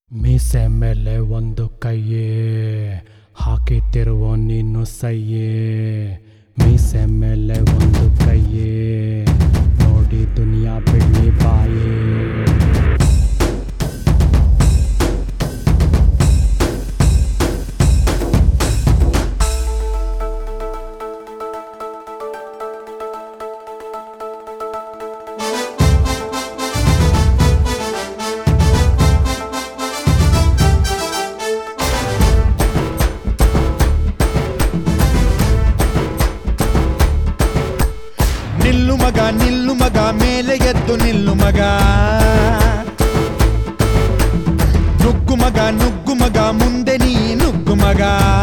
ಮೀಸೆ ಮೇಲೆ ಒಂದು ಕೈಯೇ ಹಾಕಿತಿರುವ ನೀನು ಸಯ್ಯೇ ಮೀಸೆ ಮೇಲೆ ಒಂದು ಕೈಯೇ ನೋಡಿ ದುನಿಯಾ ಬಿಡ್ಲಿ ಬಾಯೇ ನಿಲ್ಲು ಮಗ ನಿಲ್ಲು ಮಗ ಮೇಲೆ ಎದ್ದು ನಿಲ್ಲು ಮಗ ನುಗ್ಗು ಮಗ ನುಗ್ಗು ಮಗ ಮುಂದೆ ನೀ ನುಗ್ಗು ಮಗ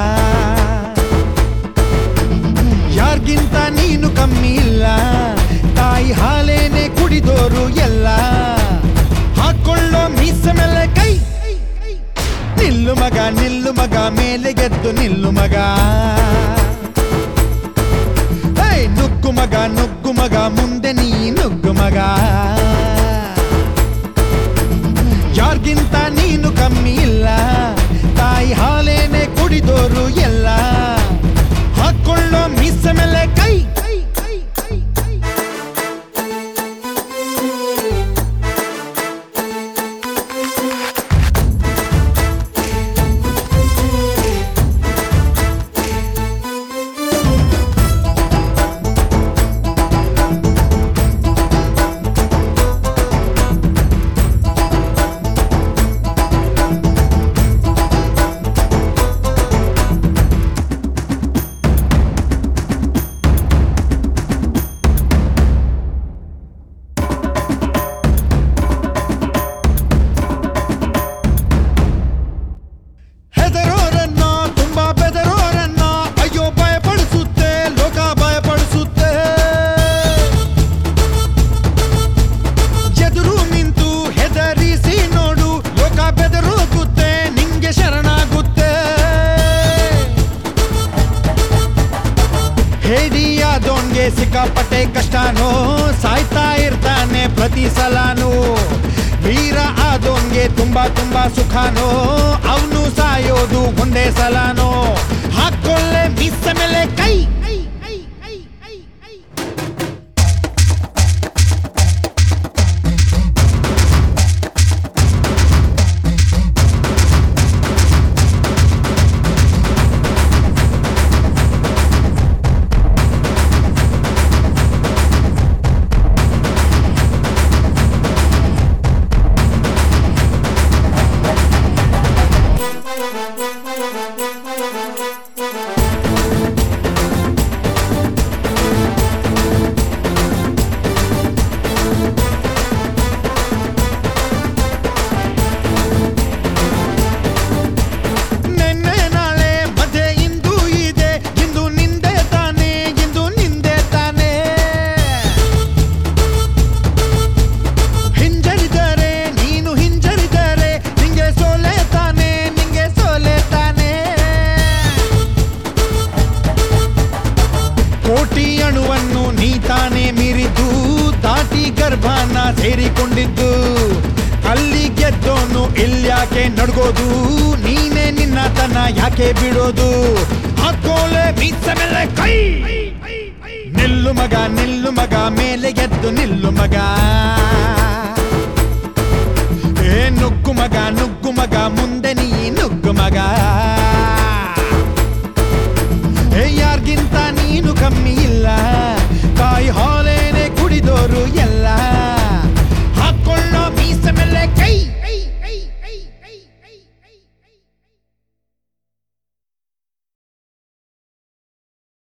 ಯಾರ್ಗಿಂತ ನೀನು ಕಮ್ಮಿ ಇಲ್ಲ ತಾಯಿ ಹಾಲೇನೆ ಕುಡಿದೋರು ಎಲ್ಲ ಹಾಕೊಳ್ಳೋ ಮೀಸ ಮೇಲೆ ಕೈ ನಿಲ್ಲು ಮಗ ನಿಲ್ಲು ಮಗ ಮೇಲೆ ಗೆದ್ದು ನಿಲ್ಲು ಮಗ ಹೇ ನುಗ್ಗು ಮಗ ನುಗ್ಗು ಮಗ ಮುಂದೆ ನೀ ನುಗ್ಗು ಮಗ ಯಾರ್ಗಿಂತ ನೀನು ಕಮ್ಮಿ ಇಲ್ಲ ತಾಯಿ ಹಾಲೇನೆ ಕುಡಿದೋರು ಎಲ್ಲ ಹಾಕೊಳ್ಳೋ ಮಿಸ್ ಮೇಲೆ ಕೈ ಕೈ ಕೈ ಕೈ ಕೈ ಹೆದರೋರನ್ನ ತುಂಬಾ ಬೆದರೋರನ್ನ ಅಯ್ಯೋ ಭಯಪಡಿಸುತ್ತೆ ಲೋಕ ಭಯಪಡಿಸುತ್ತೆ ಎದುರು ನಿಂತು ಹೆದರಿಸಿ ನೋಡು ಲೋಕ ಬೆದರೋಗುತ್ತೆ ನಿಂಗೆ ಶರಣಾಗುತ್ತೆ ಹೇಡಿಯಾದೋನ್ಗೆ ಸಿಕ್ಕಾಪಟ್ಟೆ ಕಷ್ಟನೋ ಸಾಯ್ತಾ ಇರ್ತಾನೆ ಪ್ರತಿ ಸಲನೂ ವೀರ ಆದೋನ್ಗೆ ತುಂಬಾ ತುಂಬಾ ಸುಖನೋ ಅವನು ಸಾಯೋದು ಒಂದೇ ಸಲನೋ ಹಾಕೊಳ್ಳೆ ಮಿಸ್ ಮೇಲೆ ಕೈ ಕೈ, ಕೈ, ಕೈ, ಕೈ, ಕೈ. ನೆನ್ನೆ ನಾಳೆ ಮಧ್ಯೆ ಇಂದು ಇದೆ ಇಂದು ನಿಂದೆ ತಾನೆ ಇಂದು ನಿಂದೆ ತಾನೆ ಹಿಂಜರಿದರೆ ನೀನು ಹಿಂಜರಿದರೆ ನಿಂಗೆ ಸೋಲೆ ತಾನೆ ನಿಂಗೆ ಸೋಲೆ ತಾನೆ ಕೋಟಿ ಅಣುವನ್ನು ನೀ ತಾನೇ ಮೀರಿದ್ದು ದಾಟಿ ಗರ್ಭನ ಸೇರಿಕೊಂಡಿದ್ದು ಅಲ್ಲಿ ಗೆದ್ದೋನು ಇಲ್ಯಾಕೆ ನಡ್ಗೋದು ನೀನೇ ನಿನ್ನ ತನ ಯಾಕೆ ಬಿಡೋದು ಹಾಕೋಲೆ ಮೀಸ ಮೇಲೆ ಕೈ ನಿಲ್ಲು ಮಗ ನಿಲ್ಲು ಮಗ ಮೇಲೆ ಗೆದ್ದು ನಿಲ್ಲು ಮಗ ಏ ನುಗ್ಗು ಮಗ ನುಗ್ಗು ಮಗ ಮುಂದೆ